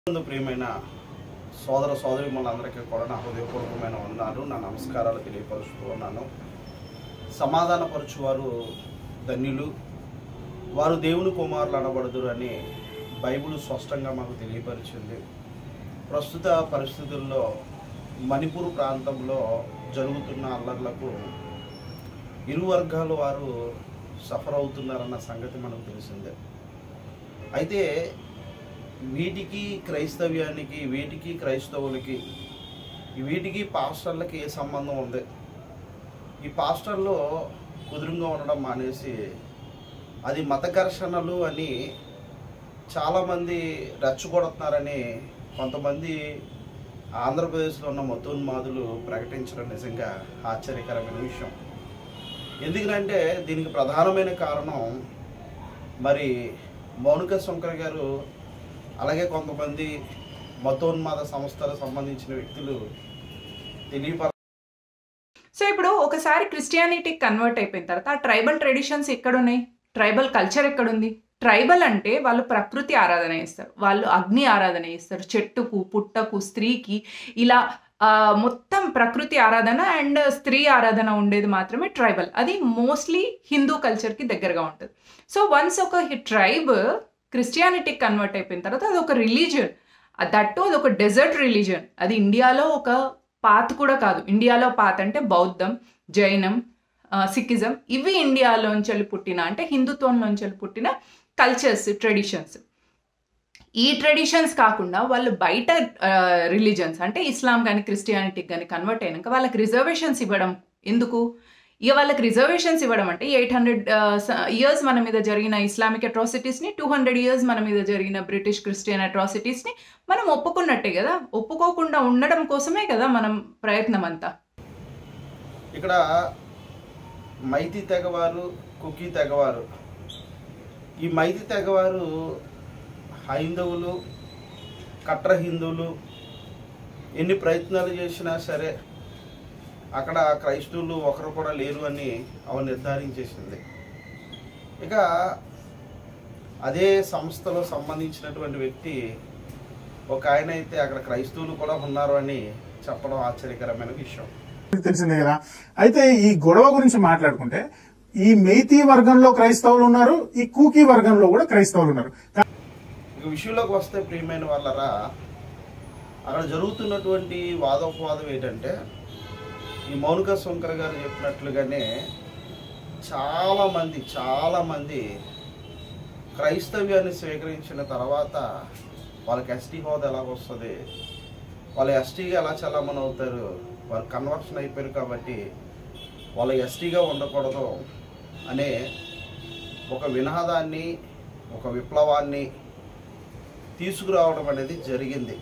ముందు ప్రియమైన సోదర సోదరిమలందరికీ కూడా నా హృదయపూర్వకమైన వందనాలు నా నమస్కారాలు తెలియపరుస్తూ ఉన్నాను సమాధానపరచువారు ధన్యులు వారు దేవుని కుమారులు అనబడదురు అని బైబిల్ స్పష్టంగా మాకు తెలియపరిచింది ప్రస్తుత పరిస్థితుల్లో మణిపూర్ ప్రాంతంలో జరుగుతున్న అల్లర్లకు ఇరు వర్గాల వారు సఫర్ అవుతున్నారన్న సంగతి మనకు తెలిసిందే అయితే వీటికి క్రైస్తవ్యానికి వీటికి క్రైస్తవులకి వీటికి పాస్టర్లకి ఏ సంబంధం ఉంది ఈ పాస్టర్లు కుదురుగా ఉండడం మానేసి అది మత ఘర్షణలు అని చాలామంది రెచ్చగొడుతున్నారని కొంతమంది ఆంధ్రప్రదేశ్లో ఉన్న మతోన్మాదులు ప్రకటించడం నిజంగా ఆశ్చర్యకరమైన విషయం ఎందుకంటే దీనికి ప్రధానమైన కారణం మరి మౌనిక శంకర్ గారు అలాగే కొంతమంది మతోన్మాద సంస్థలకు సంబంధించిన వ్యక్తులు తెలియపర సో ఇప్పుడు ఒకసారి క్రిస్టియానిటీ కన్వర్ట్ అయిపోయిన తర్వాత ఆ ట్రైబల్ ట్రెడిషన్స్ ఎక్కడున్నాయి ట్రైబల్ కల్చర్ ఎక్కడుంది ట్రైబల్ అంటే వాళ్ళు ప్రకృతి ఆరాధన చేస్తారు వాళ్ళు అగ్ని ఆరాధన చేస్తారు చెట్టుకు పుట్టకు స్త్రీకి ఇలా ఆ, మొత్తం ప్రకృతి ఆరాధన అండ్ స్త్రీ ఆరాధన ఉండేది మాత్రమే ట్రైబల్ అది మోస్ట్లీ హిందూ కల్చర్కి దగ్గరగా ఉంటుంది సో వన్స్ ఒక ట్రైబ్ క్రిస్టియానిటీ కన్వర్ట్ అయిపోయిన తర్వాత అది ఒక రిలీజియన్ దట్టు అది ఒక డెజర్ట్ రిలీజియన్ అది ఇండియాలో ఒక పాత్ కూడా కాదు ఇండియాలో పాత్ అంటే బౌద్ధం జైనం ఆ, సిక్కిజం ఇవి ఇండియాలోంచి వెళ్ళి పుట్టిన అంటే హిందుత్వంలోంచి వెళ్ళి పుట్టిన కల్చర్స్ ట్రెడిషన్స్ ఈ ట్రెడిషన్స్ కాకుండా వాళ్ళు బయట రిలీజన్స్ అంటే ఇస్లాం కానీ క్రిస్టియానిటీకి కానీ కన్వర్ట్ అయినాక వాళ్ళకి రిజర్వేషన్స్ ఇవ్వడం ఎందుకు ఇక వాళ్ళకి రిజర్వేషన్స్ ఇవ్వడం అంటే ఎయిట్ హండ్రెడ్ ఇయర్స్ మన మీద జరిగిన ఇస్లామిక్ అట్రాసిటీస్ని టూ హండ్రెడ్ ఇయర్స్ మన మీద జరిగిన బ్రిటిష్ క్రిస్టియన్ అట్రాసిటీస్ని మనం ఒప్పుకున్నట్టే కదా ఒప్పుకోకుండా ఉండడం కోసమే కదా మనం ప్రయత్నం అంతా ఇక్కడ మైతి తెగవారు కుకీ తెగవారు ఈ మైతి తెగవారు హైందవులు కట్ర హిందువులు ఎన్ని ప్రయత్నాలు చేసినా సరే అక్కడ క్రైస్తవులు ఒకరు కూడా లేరు అని అవి నిర్ధారించేసింది ఇక అదే సంస్థలో సంబంధించినటువంటి వ్యక్తి ఒక ఆయన అయితే అక్కడ క్రైస్తవులు కూడా ఉన్నారు అని చెప్పడం ఆశ్చర్యకరమైన విషయం మీకు తెలిసిందే కదా అయితే ఈ గొడవ గురించి మాట్లాడుకుంటే ఈ మేతి వర్గంలో క్రైస్తవులు ఉన్నారు ఈ కూకీ వర్గంలో కూడా క్రైస్తవులు ఉన్నారు ఇక విషయంలోకి వస్తే ప్రియమైన వాళ్ళరా అక్కడ జరుగుతున్నటువంటి వాదోపవాదం ఏంటంటే ఈ మౌనిక శంకర్ గారు చెప్పినట్లుగానే చాలామంది చాలామంది క్రైస్తవ్యాన్ని స్వీకరించిన తర్వాత వాళ్ళకి ఎస్టీ హోదా ఎలా వస్తుంది వాళ్ళు ఎస్టీగా ఎలా చలామణి అవుతారు వాళ్ళు కన్వర్షన్ అయిపోయారు కాబట్టి వాళ్ళు ఎస్టీగా ఉండకూడదు అనే ఒక వినాదాన్ని ఒక విప్లవాన్ని తీసుకురావడం అనేది జరిగింది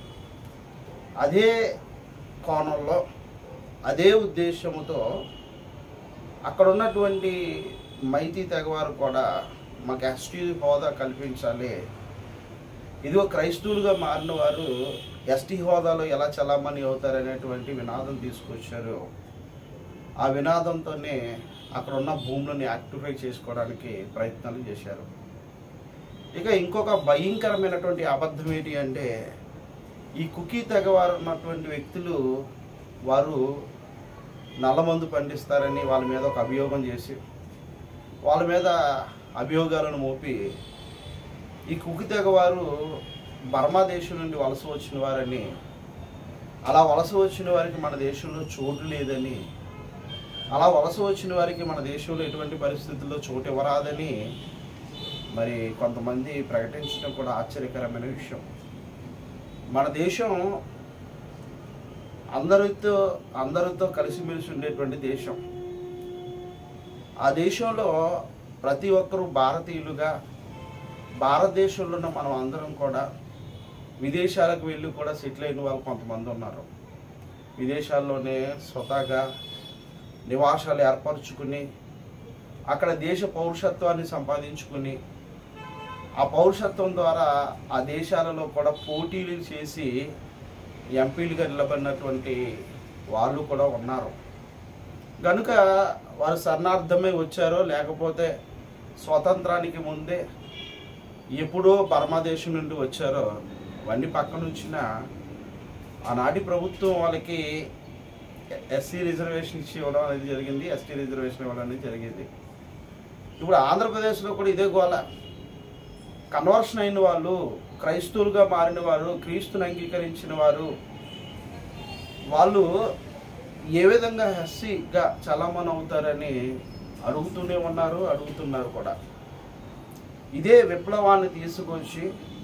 అదే కోణంలో అదే ఉద్దేశంతో అక్కడ ఉన్నటువంటి మైతి తెగవారు కూడా మాకు ఎస్టీ హోదా కల్పించాలి ఇదిగో క్రైస్తవులుగా మారిన వారు ఎస్టీ హోదాలో ఎలా చలామణి అవుతారనేటువంటి వినాదం తీసుకొచ్చారు ఆ వినాదంతోనే అక్కడ ఉన్న భూములను యాక్టిఫై చేసుకోవడానికి ప్రయత్నాలు చేశారు ఇక ఇంకొక భయంకరమైనటువంటి అబద్ధం ఏంటి అంటే ఈ కుకీ తెగవారు ఉన్నటువంటి వ్యక్తులు వారు నల్లమందు పండిస్తారని వాళ్ళ మీద ఒక అభియోగం చేసి వాళ్ళ మీద అభియోగాలను మోపి ఈ కుకి తెగవారు బర్మా దేశం నుండి వలస వచ్చిన వారని అలా వలస వచ్చిన వారికి మన దేశంలో చోటు లేదని అలా వలస వచ్చిన వారికి మన దేశంలో ఎటువంటి పరిస్థితుల్లో చోటు ఇవ్వరాదని మరి కొంతమంది ప్రకటించడం కూడా ఆశ్చర్యకరమైన విషయం మన దేశం అందరితో అందరితో కలిసిమెలిసి ఉండేటువంటి దేశం ఆ దేశంలో ప్రతి ఒక్కరూ భారతీయులుగా భారతదేశంలో ఉన్న మనం అందరం కూడా విదేశాలకు వెళ్ళి కూడా సెటిల్ అయిన వాళ్ళు కొంతమంది ఉన్నారు విదేశాల్లోనే స్వతహాగా నివాసాలు ఏర్పరచుకుని అక్కడ దేశ పౌరుషత్వాన్ని సంపాదించుకుని ఆ పౌరుషత్వం ద్వారా ఆ దేశాలలో కూడా పోటీలు చేసి ఎంపీలుగా నిలబడినటువంటి వాళ్ళు కూడా ఉన్నారు కనుక వారు శరణార్థమై వచ్చారో లేకపోతే స్వతంత్రానికి ముందే ఎప్పుడో బర్మా దేశం నుండి వచ్చారో ఇవన్నీ పక్కన ఉంచిన ఆనాటి ప్రభుత్వం వాళ్ళకి ఎస్సీ రిజర్వేషన్ ఇచ్చి ఇవ్వడం అనేది జరిగింది ఎస్టీ రిజర్వేషన్ ఇవ్వడం అనేది జరిగింది ఇప్పుడు ఆంధ్రప్రదేశ్లో కూడా ఇదే గోల కన్వర్షన్ అయిన వాళ్ళు క్రైస్తవులుగా మారిన వారు క్రీస్తుని అంగీకరించిన వారు వాళ్ళు ఏ విధంగా ఎస్సీగా చలామణి అవుతారని అడుగుతూనే ఉన్నారు అడుగుతున్నారు కూడా ఇదే విప్లవాన్ని తీసుకొచ్చి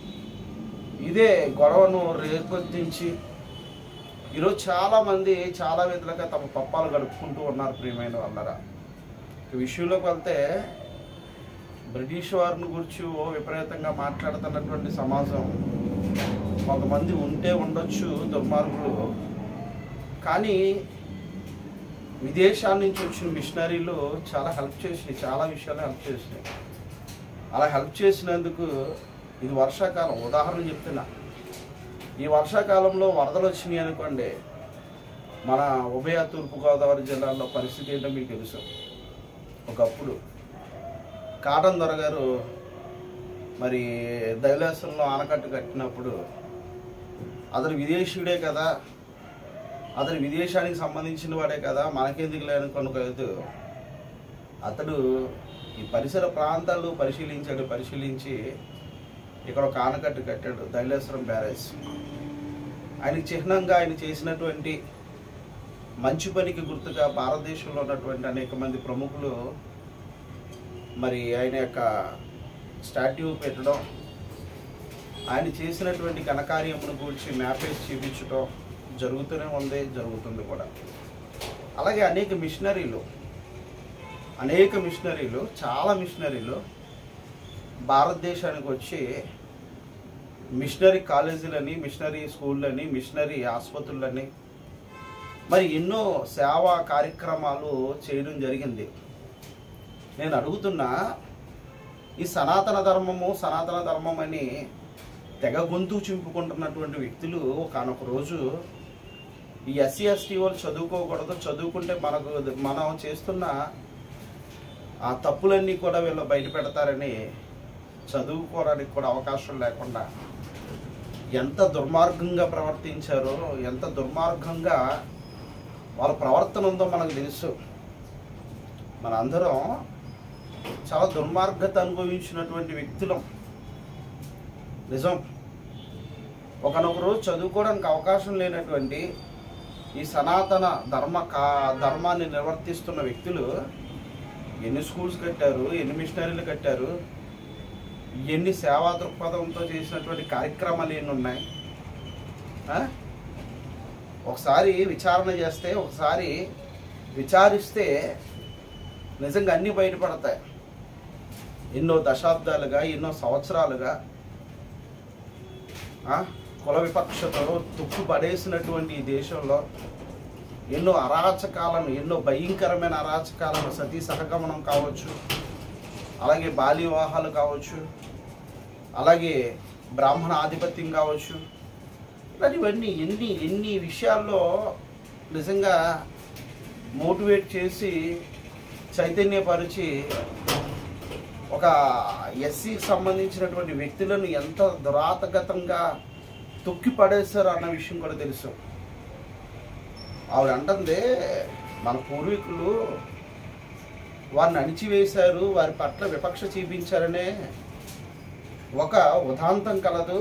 ఇదే గొడవను రేపొద్దించి ఈరోజు చాలామంది చాలా విధాలుగా తమ పప్పాలు గడుపుకుంటూ ఉన్నారు ప్రియమైన వాళ్ళరా ఈ విషయంలోకి వెళ్తే బ్రిటిష్ వారిని గురించి ఓ విపరీతంగా మాట్లాడుతున్నటువంటి సమాజం కొంతమంది ఉంటే ఉండొచ్చు దుర్మార్గులు కానీ విదేశాల నుంచి వచ్చిన మిషనరీలు చాలా హెల్ప్ చేసినాయి చాలా విషయాలు హెల్ప్ చేసినాయి అలా హెల్ప్ చేసినందుకు ఇది వర్షాకాలం ఉదాహరణ చెప్తున్నా ఈ వర్షాకాలంలో వరదలు వచ్చినాయి అనుకోండి మన ఉభయ తూర్పుగోదావరి జిల్లాలో పరిస్థితి ఏంటో మీకు తెలుసు ఒకప్పుడు కాటన్ దొర గారు మరి దైలాసంలో ఆనకట్టు కట్టినప్పుడు అతను విదేశీయుడే కదా అతను విదేశానికి సంబంధించిన వాడే కదా మనకెందుకు లేని కొనుకోదు అతడు ఈ పరిసర ప్రాంతాలు పరిశీలించాడు పరిశీలించి ఇక్కడ ఒక ఆనకట్టు కట్టాడు దైలేశ్వరం బ్యారేజ్ ఆయనకి చిహ్నంగా ఆయన చేసినటువంటి మంచి పనికి గుర్తుగా భారతదేశంలో ఉన్నటువంటి అనేక మంది ప్రముఖులు మరి ఆయన యొక్క స్టాట్యూ పెట్టడం ఆయన చేసినటువంటి ఘనకార్యమును గురించి మ్యాపేజ్ చూపించడం జరుగుతూనే ఉంది జరుగుతుంది కూడా అలాగే అనేక మిషనరీలు అనేక మిషనరీలు చాలా మిషనరీలు భారతదేశానికి వచ్చి మిషనరీ కాలేజీలని మిషనరీ స్కూళ్ళని మిషనరీ ఆసుపత్రులని మరి ఎన్నో సేవా కార్యక్రమాలు చేయడం జరిగింది నేను అడుగుతున్నా ఈ సనాతన ధర్మము సనాతన ధర్మం అని తెగ గొంతు చింపుకుంటున్నటువంటి వ్యక్తులు ఒకనొక రోజు ఈ ఎస్సీ ఎస్టీ వాళ్ళు చదువుకోకూడదు చదువుకుంటే మనకు మనం చేస్తున్న ఆ తప్పులన్నీ కూడా వీళ్ళు బయట పెడతారని చదువుకోవడానికి కూడా అవకాశం లేకుండా ఎంత దుర్మార్గంగా ప్రవర్తించారో ఎంత దుర్మార్గంగా వాళ్ళ ప్రవర్తన ఉందో మనకు తెలుసు మనందరం చాలా దుర్మార్గత అనుభవించినటువంటి వ్యక్తులం నిజం ఒకనొక రోజు చదువుకోవడానికి అవకాశం లేనటువంటి ఈ సనాతన ధర్మ కా ధర్మాన్ని నిర్వర్తిస్తున్న వ్యక్తులు ఎన్ని స్కూల్స్ కట్టారు ఎన్ని మిషనరీలు కట్టారు ఎన్ని సేవా దృక్పథంతో చేసినటువంటి కార్యక్రమాలు ఎన్ని ఉన్నాయి ఆ? ఒకసారి విచారణ చేస్తే ఒకసారి విచారిస్తే నిజంగా అన్నీ బయటపడతాయి ఎన్నో దశాబ్దాలుగా ఎన్నో సంవత్సరాలుగా ఆ, కుల విపక్షతలో తుక్కు పడేసినటువంటి ఈ దేశంలో ఎన్నో అరాచకాలను ఎన్నో భయంకరమైన అరాచకాలను సతీ సహగమనం కావచ్చు అలాగే బాల్య వివాహాలు కావచ్చు అలాగే బ్రాహ్మణ ఆధిపత్యం కావచ్చు ఇలాంటివన్నీ ఎన్ని ఎన్ని విషయాల్లో నిజంగా మోటివేట్ చేసి చైతన్యపరిచి ఒక ఎస్సీకి సంబంధించినటువంటి వ్యక్తులను ఎంత దురాతగతంగా తొక్కి పడేశారు అన్న విషయం కూడా తెలుసు ఆవిడ అంటుంది మన పూర్వీకులు వారిని అణిచివేశారు వారి పట్ల విపక్ష చూపించారనే ఒక ఉదాంతం కలదు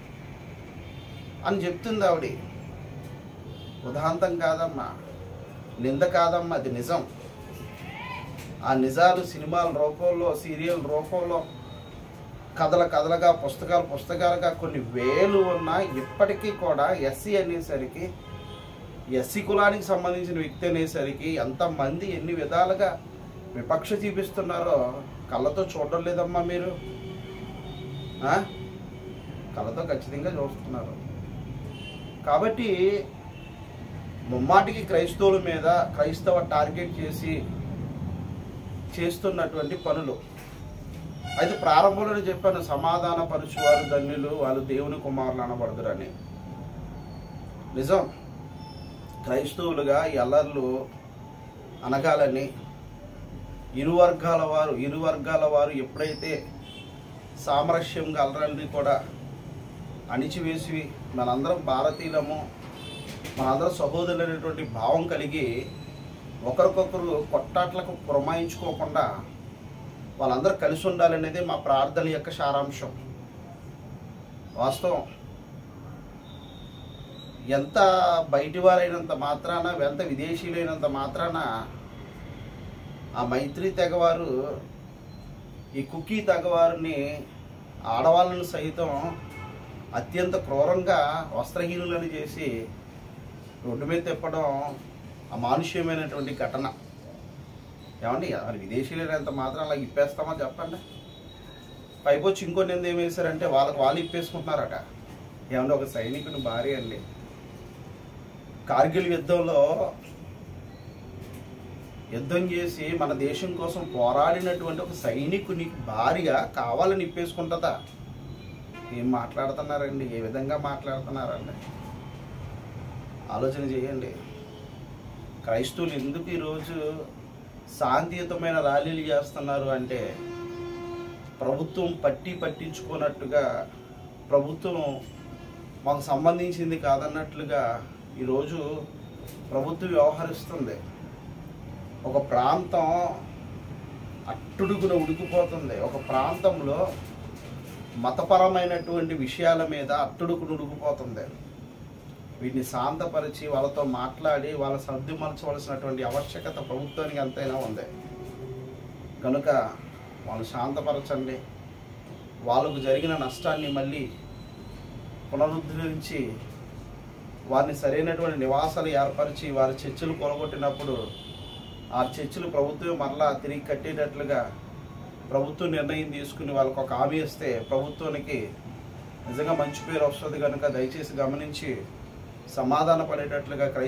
అని చెప్తుంది ఆవిడ ఉదాంతం కాదమ్మా నింద కాదమ్మా అది నిజం ఆ నిజాలు సినిమాల రూపంలో సీరియల్ రూపంలో కథల కథలుగా పుస్తకాలు పుస్తకాలుగా కొన్ని వేలు ఉన్నా ఇప్పటికీ కూడా ఎస్సీ అనేసరికి ఎస్సీ కులానికి సంబంధించిన వ్యక్తి అనేసరికి ఎంతమంది ఎన్ని విధాలుగా విపక్ష చూపిస్తున్నారో కళ్ళతో చూడడం లేదమ్మా మీరు ఆ? కళ్ళతో ఖచ్చితంగా చూస్తున్నారు కాబట్టి ముమ్మాటికి క్రైస్తవుల మీద క్రైస్తవ టార్గెట్ చేసి చేస్తున్నటువంటి పనులు అయితే ప్రారంభంలోనే చెప్పాను సమాధాన పరుచువారు ధన్యులు వాళ్ళు దేవుని కుమారులు అనబడదురని నిజం క్రైస్తవులుగా ఈ అల్లర్లు అనగాలని ఇరు వర్గాల వారు ఇరు వర్గాల వారు ఎప్పుడైతే సామరస్యంగా అల్లరల్ని కూడా అణిచివేసి మనందరం భారతీయులము మనందరం సహోదరులు అనేటువంటి భావం కలిగి ఒకరికొకరు కొట్టాట్లకు పురమాయించుకోకుండా వాళ్ళందరూ కలిసి ఉండాలనేది మా ప్రార్థన యొక్క సారాంశం వాస్తవం ఎంత బయటి వారైనంత మాత్రాన ఎంత విదేశీయులైనంత మాత్రాన ఆ మైత్రి తెగవారు ఈ కుకీ తెగవారిని ఆడవాళ్ళను సైతం అత్యంత క్రూరంగా వస్త్రహీనులను చేసి రోడ్డు మీద తిప్పడం అమానుష్యమైనటువంటి ఘటన ఏమండి మరి విదేశీయులైనంత మాత్రం అలా ఇప్పేస్తామా చెప్పండి పైపోచ్చి ఇంకో నింద ఏం వేశారంటే వాళ్ళకి వాళ్ళు ఇప్పేసుకుంటున్నారట ఏమంటే ఒక సైనికుని భార్య అండి కార్గిల్ యుద్ధంలో యుద్ధం చేసి మన దేశం కోసం పోరాడినటువంటి ఒక సైనికుని భార్య కావాలని ఇప్పేసుకుంటుందా ఏం మాట్లాడుతున్నారండి ఏ విధంగా మాట్లాడుతున్నారండి ఆలోచన చేయండి క్రైస్తవులు ఎందుకు ఈరోజు శాంతియుతమైన ర్యాలీలు చేస్తున్నారు అంటే ప్రభుత్వం పట్టి పట్టించుకున్నట్టుగా ప్రభుత్వం మాకు సంబంధించింది కాదన్నట్లుగా ఈరోజు ప్రభుత్వం వ్యవహరిస్తుంది ఒక ప్రాంతం అట్టుడుగున ఉడికిపోతుంది ఒక ప్రాంతంలో మతపరమైనటువంటి విషయాల మీద అట్టుడుకును ఉడికిపోతుంది వీటిని శాంతపరిచి వాళ్ళతో మాట్లాడి వాళ్ళ సర్దుమలచవలసినటువంటి ఆవశ్యకత ప్రభుత్వానికి ఎంతైనా ఉంది కనుక వాళ్ళు శాంతపరచండి వాళ్ళకు జరిగిన నష్టాన్ని మళ్ళీ పునరుద్ధరించి వారిని సరైనటువంటి నివాసాలు ఏర్పరిచి వారి చర్చలు కొలగొట్టినప్పుడు ఆ చర్చలు ప్రభుత్వం మరలా తిరిగి కట్టేటట్లుగా ప్రభుత్వం నిర్ణయం తీసుకుని వాళ్ళకు ఒక హామీ ఇస్తే ప్రభుత్వానికి నిజంగా మంచి పేరు వస్తుంది కనుక దయచేసి గమనించి సమాధాన పడేటట్లుగా క్రై